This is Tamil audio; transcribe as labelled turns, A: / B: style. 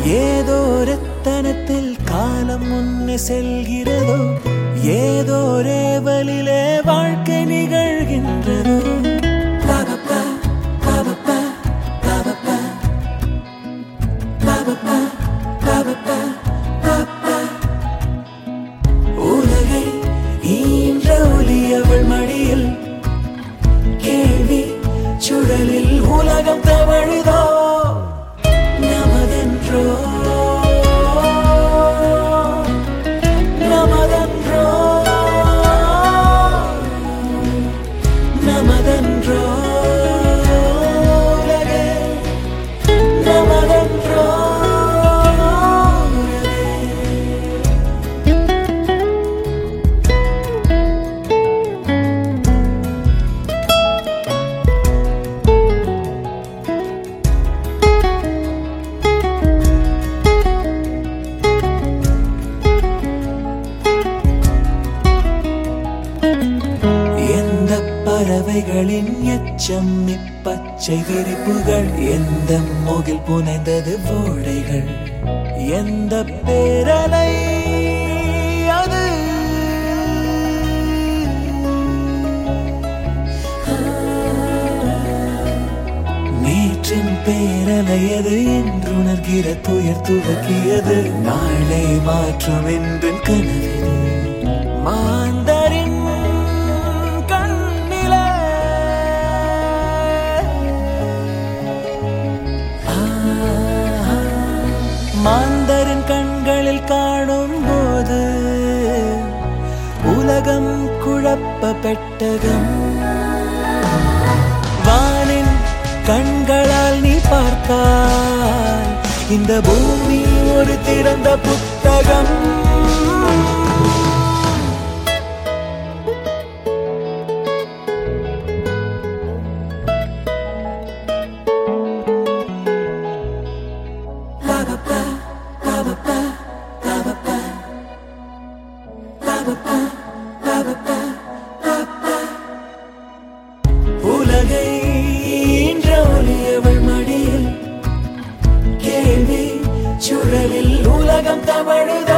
A: ஏதோ ரத்தனத்தில் காலம் முன்னே செல்கிறதோ ஏதோ ரேவலிலே வாழ்க்கை நிகழ்கின்றதோ பாபப்பா, பாபப்பா, பாபப்பா. பாபப்பா, பாபப்பா, பாப்பா. உலகை ஈன்ற ஒலி அவள் மடியில் கேள்வி சுழலில் உலகம் தவழுதோ நமதென்றோ நமதென்றோ நமதென்றோ உலகே நமதென்றோ உலகே எந்த பறவைகளின் எச்சம் இப்பச்சை விரிப்புகள் எந்த முகில் புனைந்தது ஓடைகள் எந்த பேரலை அது நேற்றின் பேரலையது என்று உணர்கிற துயர் துவக்கியது நாளை மாற்றும் என்றும் கனவிது மாந்தரின் கண்ணிலே ஆ, மாந்தரின் கண்களில் காணும் போது உலகம் குழப்ப பெட்டகம் வானின் கண்களால் நீ பார்த்தால் இந்த பூமி ஒரு திறந்த புத்தகம் பாபப்பா, பாபப்பா, பாபப்பா. பாபப்பா, பாபப்பா, பாப்பா. உலகை ஈன்ற ஒளியவள் மடியில் கேள்வி சுழலில் உலகம் தவழுத